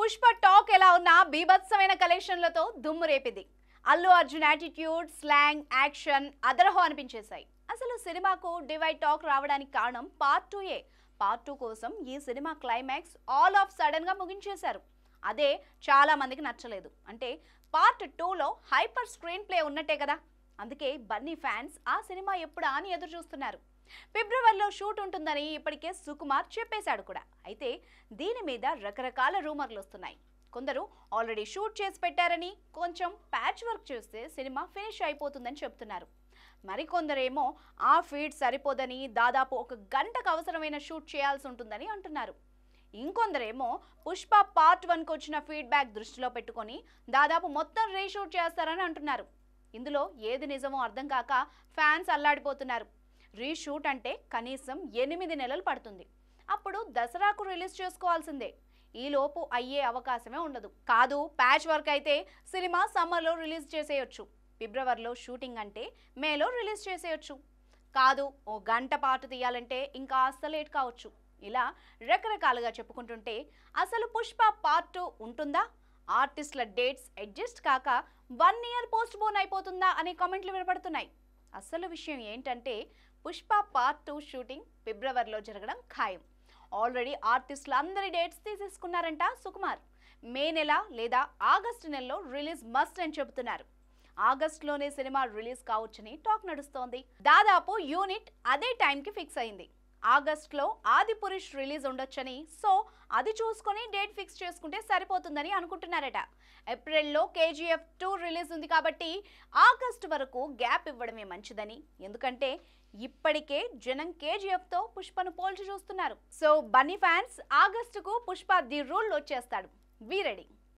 Pushpa talk ఎలా ఉన్నా బీభత్సమైన కలెక్షన్లతో దుమ్ము రేపింది Allu Arjun attitude slang action అదరహో అనిపించేశాయి అసలు సినిమాకు డివైడ్ టాక్ రావడానికి కారణం పార్ట్ టూ ఏ పార్ట్ టూ కోసం ఈ cinema climax all of sudden గా ముగించేశారు అదే చాలా మందికి నచ్చలేదు అంటే పార్ట్ టూలో హైపర్ స్క్రీన్ ప్లే ఉన్నట్టే కదా అందుకే బన్నీ ఫ్యాన్స్ ఆ సినిమా ఎప్పుడా అని ఎదురు చూస్తున్నారు ఫిబ్రవరిలో షూట్ ఉంటుందని ఇప్పటికే సుకుమార్ చెప్పేశాడు కూడా అయితే దీని మీద రకరకాల రూమర్లు వస్తున్నాయి కొందరు ఆల్రెడీ షూట్ చేసి పెట్టారని కొంచెం ప్యాచ్ వర్క్ చేస్తే సినిమా ఫినిష్ అయిపోతుందని చెప్తున్నారు మరికొందరేమో ఆ ఫీడ్ సరిపోదని దాదాపు ఒక గంటకు అవసరమైన షూట్ చేయాల్సి ఉంటుందని అంటున్నారు ఇంకొందరేమో పుష్ప పార్ట్ వన్కి వచ్చిన ఫీడ్బ్యాక్ దృష్టిలో పెట్టుకొని దాదాపు మొత్తం రీషూట్ చేస్తారని అంటున్నారు ఇందులో ఏది నిజమో అర్థం కాక ఫ్యాన్స్ అల్లాడిపోతున్నారు రీషూట్ అంటే కనీసం ఎనిమిది నెలలు పడుతుంది అప్పుడు దసరాకు రిలీజ్ చేసుకోవాల్సిందే ఈలోపు అయ్యే అవకాశమే ఉండదు కాదు ప్యాచ్ వర్క్ అయితే సినిమా సమ్మర్లో రిలీజ్ చేసేయొచ్చు ఫిబ్రవరిలో షూటింగ్ అంటే మేలో రిలీజ్ చేసేయొచ్చు కాదు ఓ గంట పాటు తీయాలంటే ఇంకా కాస్త లేట్ కావచ్చు ఇలా రకరకాలుగా చెప్పుకుంటుంటే అసలు పుష్ప పార్ట్ టూ ఉంటుందా ఆర్టిస్టుల డేట్స్ అడ్జస్ట్ కాక వన్ ఇయర్ పోస్ట్ పోన్ అయిపోతుందా అనే కామెంట్లు వినపడుతున్నాయి అసలు విషయం ఏంటంటే పుష్ప పార్ట్ టూ షూటింగ్ ఫిబ్రవరిలో జరగడం ఖాయం ఆల్రెడీ ఆర్టిస్టులు అందరి డేట్స్ తీసేసుకున్నారంట సుకుమార్ మే నెల లేదా ఆగస్టు నెలలో రిలీజ్ మస్ట్ అని చెబుతున్నారు ఆగస్టులోనే సినిమా రిలీజ్ కావచ్చని టాక్ నడుస్తోంది దాదాపు యూనిట్ అదే టైంకి ఫిక్స్ అయింది ఆగస్ట్లో ఆది పురుష్ రిలీజ్ ఉండొచ్చని సో అది చూసుకొని డేట్ ఫిక్స్ చేసుకుంటే సరిపోతుందని అనుకుంటున్నారట ఏప్రిల్లో కేజీఎఫ్ టూ రిలీజ్ ఉంది కాబట్టి ఆగస్టు వరకు గ్యాప్ ఇవ్వడమే మంచిదని ఎందుకంటే ఇప్పటికే జనం కేజీఎఫ్తో పుష్పను పోల్చి చూస్తున్నారు సో బన్నీ ఫ్యాన్స్ ఆగస్టుకు పుష్ప ది రూల్ వచ్చేస్తాడు వీ రెడీ